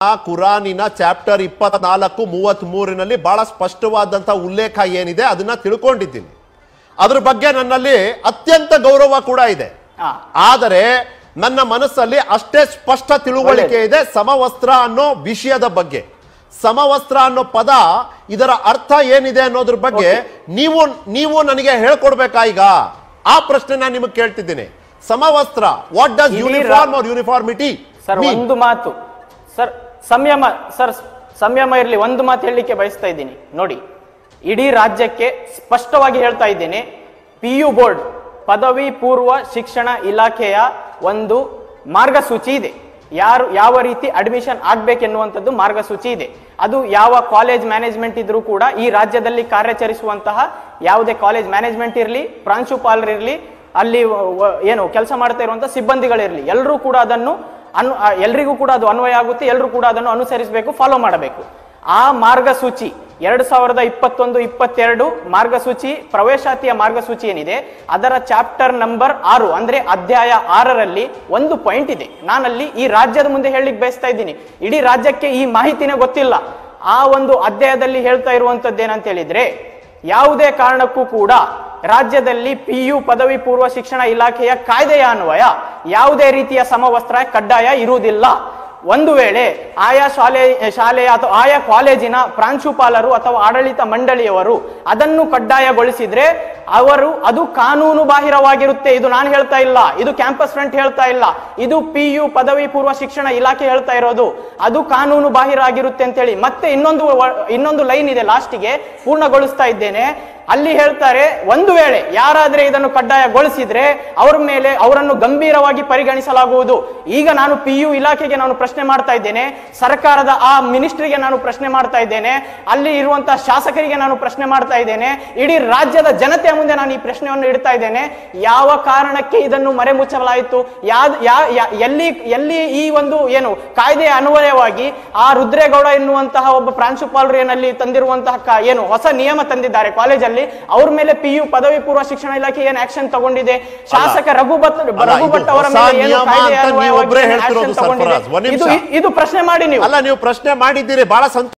ಆ ಕುರಾನಿನ ಚಾಪ್ಟರ್ ಇಪ್ಪತ್ನಾಲ್ಕು ಮೂವತ್ತ್ ಮೂರಿನಲ್ಲಿ ಬಹಳ ಸ್ಪಷ್ಟವಾದಂತ ಉಲ್ಲೇಖ ಏನಿದೆ ಅದನ್ನ ತಿಳ್ಕೊಂಡಿದ್ದೀನಿ ಅದ್ರ ಬಗ್ಗೆ ನನ್ನಲ್ಲಿ ಅತ್ಯಂತ ಗೌರವ ಕೂಡ ಇದೆ ಹಾ. ಆದರೆ ನನ್ನ ಮನಸ್ಸಲ್ಲಿ ಅಷ್ಟೇ ಸ್ಪಷ್ಟ ತಿಳುವಳಿಕೆ ಇದೆ ಸಮವಸ್ತ್ರ ಅನ್ನೋ ವಿಷಯದ ಬಗ್ಗೆ ಸಮವಸ್ತ್ರ ಅನ್ನೋ ಪದ ಇದರ ಅರ್ಥ ಏನಿದೆ ಅನ್ನೋದ್ರ ಬಗ್ಗೆ ನೀವು ನೀವು ನನಗೆ ಹೇಳ್ಕೊಡ್ಬೇಕಾ ಈಗ ಆ ಪ್ರಶ್ನೆ ನಾನು ನಿಮಗೆ ಕೇಳ್ತಿದ್ದೀನಿ ಸಮವಸ್ತ್ರ ವಾಟ್ ಡಸ್ ಇಡೀ ರಾ- ಯೂನಿಫಾರ್ಮ್ ಆರ್ ಯೂನಿಫಾರ್ಮಿಟಿ ಸರ್ ಒಂದು ಮಾತು ಸರ್ ಸಂಯಮ ಸರ್ ಸಂಯಮ ಇರಲಿ ಒಂದು ಮಾತು ಹೇಳಲಿಕ್ಕೆ ಬಯಸ್ತಾ ಇದ್ದೀನಿ ನೋಡಿ ಇಡೀ ರಾಜ್ಯಕ್ಕೆ ಸ್ಪಷ್ಟವಾಗಿ ಹೇಳ್ತಾ ಇದ್ದೇನೆ ಪಿ ಯು ಬೋರ್ಡ್ ಪದವಿ ಪೂರ್ವ ಶಿಕ್ಷಣ ಇಲಾಖೆಯ ಒಂದು ಮಾರ್ಗಸೂಚಿ ಇದೆ ಯಾರು ಯಾವ ರೀತಿ ಅಡ್ಮಿಷನ್ ಆಗ್ಬೇಕೆನ್ನುವಂಥದ್ದು ಮಾರ್ಗಸೂಚಿ ಇದೆ ಅದು ಯಾವ ಕಾಲೇಜ್ ಮ್ಯಾನೇಜ್ಮೆಂಟ್ ಇದ್ರೂ ಕೂಡ ಈ ರಾಜ್ಯದಲ್ಲಿ ಕಾರ್ಯಾಚರಿಸುವಂತಹ ಯಾವುದೇ ಕಾಲೇಜ್ ಮ್ಯಾನೇಜ್ಮೆಂಟ್ ಇರಲಿ ಪ್ರಾಂಶುಪಾಲರಿರಲಿ ಅಲ್ಲಿ ವ- ವ- ಏನು ಕೆಲಸ ಮಾಡ್ತಾ ಇರುವಂತಹ ಸಿಬ್ಬಂದಿಗಳಿರಲಿ ಎಲ್ಲರೂ ಕೂಡ ಅದನ್ನು ಅನು ಆ, ಎಲ್ರಿಗೂ ಕೂಡ ಅದು ಅನ್ವಯ ಆಗುತ್ತೆ ಎಲ್ಲರೂ ಕೂಡ ಅದನ್ನು ಅನುಸರಿಸಬೇಕು ಫಾಲೋ ಮಾಡಬೇಕು ಆ ಮಾರ್ಗಸೂಚಿ ಎರಡು ಸಾವಿರದ ಇಪ್ಪತ್ತೊಂದು ಇಪ್ಪತ್ತೆರಡು ಮಾರ್ಗಸೂಚಿ ಪ್ರವೇಶಾತಿಯ ಮಾರ್ಗಸೂಚಿ ಏನಿದೆ ಅದರ ಚಾಪ್ಟರ್ ನಂಬರ್ ಆರು ಅಂದ್ರೆ ಅಧ್ಯಾಯ ಆರರಲ್ಲಿ ಒಂದು ಪಾಯಿಂಟ್ ಇದೆ ನಾನಲ್ಲಿ ಈ ರಾಜ್ಯದ ಮುಂದೆ ಹೇಳಲಿಕ್ಕೆ ಬಯಸ್ತಾ ಇದ್ದೀನಿ ಇಡೀ ರಾಜ್ಯಕ್ಕೆ ಈ ಮಾಹಿತಿನೇ ಗೊತ್ತಿಲ್ಲ ಆ ಒಂದು ಅಧ್ಯಾಯದಲ್ಲಿ ಹೇಳ್ತಾ ಇರುವಂತದ್ದು ಏನಂತ ಹೇಳಿದ್ರೆ ಯಾವುದೇ ಕಾರಣಕ್ಕೂ ಕೂಡ ರಾಜ್ಯದಲ್ಲಿ ಪಿ ಯು ಪದವಿ ಪೂರ್ವ ಶಿಕ್ಷಣ ಇಲಾಖೆಯ ಕಾಯ್ದೆಯ ಅನ್ವಯ ಯಾವುದೇ ರೀತಿಯ ಸಮವಸ್ತ್ರ ಕಡ್ಡಾಯ ಇರುವುದಿಲ್ಲ ಒಂದು ವೇಳೆ ಆಯಾ ಶಾಲೆ ಶಾಲೆಯ ಅಥವಾ ಆಯಾ ಕಾಲೇಜಿನ ಪ್ರಾಂಶುಪಾಲರು ಅಥವಾ ಆಡಳಿತ ಮಂಡಳಿಯವರು ಅದನ್ನು ಕಡ್ಡಾಯಗೊಳಿಸಿದ್ರೆ ಅವರು ಅದು ಕಾನೂನು ಬಾಹಿರವಾಗಿರುತ್ತೆ ಇದು ನಾನು ಹೇಳ್ತಾ ಇಲ್ಲ ಇದು ಕ್ಯಾಂಪಸ್ ಫ್ರಂಟ್ ಹೇಳ್ತಾ ಇಲ್ಲ ಇದು ಪಿ ಯು ಪದವಿ ಪೂರ್ವ ಶಿಕ್ಷಣ ಇಲಾಖೆ ಹೇಳ್ತಾ ಇರೋದು ಅದು ಕಾನೂನು ಬಾಹಿರ ಆಗಿರುತ್ತೆ ಅಂತ ಹೇಳಿ ಮತ್ತೆ ಇನ್ನೊಂದು ವ- ಇನ್ನೊಂದು ಲೈನ್ ಇದೆ ಲಾಸ್ಟಿಗೆ ಪೂರ್ಣಗೊಳಿಸ್ತಾ ಇದ್ದೇನೆ ಅಲ್ಲಿ ಹೇಳ್ತಾರೆ ಒಂದು ವೇಳೆ ಯಾರಾದ್ರೆ ಇದನ್ನು ಕಡ್ಡಾಯಗೊಳಿಸಿದ್ರೆ ಅವರ ಮೇಲೆ ಅವರನ್ನು ಗಂಭೀರವಾಗಿ ಪರಿಗಣಿಸಲಾಗುವುದು ಈಗ ನಾನು ಪಿ ಯು ಇಲಾಖೆಗೆ ನಾನು ಪ್ರಶ್ನೆ ಮಾಡ್ತಾ ಇದ್ದೇನೆ ಸರ್ಕಾರದ ಆ ಮಿನಿಸ್ಟ್ರಿಗೆ ನಾನು ಪ್ರಶ್ನೆ ಮಾಡ್ತಾ ಇದ್ದೇನೆ ಅಲ್ಲಿ ಇರುವಂತಹ ಶಾಸಕರಿಗೆ ನಾನು ಪ್ರಶ್ನೆ ಮಾಡ್ತಾ ಇದ್ದೇನೆ ಇಡೀ ರಾಜ್ಯದ ಜನತೆಯ ಮುಂದೆ ನಾನು ಈ ಪ್ರಶ್ನೆಯನ್ನು ಇಡ್ತಾ ಇದ್ದೇನೆ ಯಾವ ಕಾರಣಕ್ಕೆ ಇದನ್ನು ಮರೆಮುಚ್ಚಲಾಯಿತು ಯಾವ್ದು ಯಾ- ಯಾ- ಎಲ್ಲಿ ಎಲ್ಲಿ ಈ ಒಂದು ಏನು ಕಾಯ್ದೆಯ ಅನ್ವಯವಾಗಿ ಆ ರುದ್ರೇಗೌಡ ಎನ್ನುವಂತಹ ಒಬ್ಬ ಪ್ರಾಂಶುಪಾಲರು ಏನಲ್ಲಿ ತಂದಿರುವಂತಹ ಕ- ಏನು ಹೊಸ ನಿಯಮ ತಂದಿದ್ದಾರೆ ಕಾಲೇಜಲ್ಲಿ ಅವ್ರ ಮೇಲೆ ಪಿ ಯು ಪದವಿ ಪೂರ್ವ ಶಿಕ್ಷಣ ಇಲಾಖೆ ಏನ್ ಆಕ್ಷನ್ ತಗೊಂಡಿದೆ ಶಾಸಕ ರಘು ಭಟ್ ಅಲ್ಲ, ರಘು ಇದು ಭಟ್ ಅವರ ಹೊಸ ಮೇಲೆ ಏನು ನಿಯಮ ಕಾಯ್ದೆಯ ಅಂತ ನೀವು ಅನ್ವಯವಾಗಿ ಒಬ್ರೇ ಏನ್ ಹೇಳ್ತಿರೋದು action ತಗೊಂಡಿದೆ? ಸರ್ಫರಾಜ್. ಒಂದ್ ಇದು ನಿಮಿಷ. ಇದು ಪ್ರಶ್ನೆ ಮಾಡಿ ನೀವು ಅಲ್ಲ ನೀವು ಪ್ರಶ್ನೆ ಮಾಡಿದ್ದೀರಿ ಬಹಳ ಸಂತೋಷ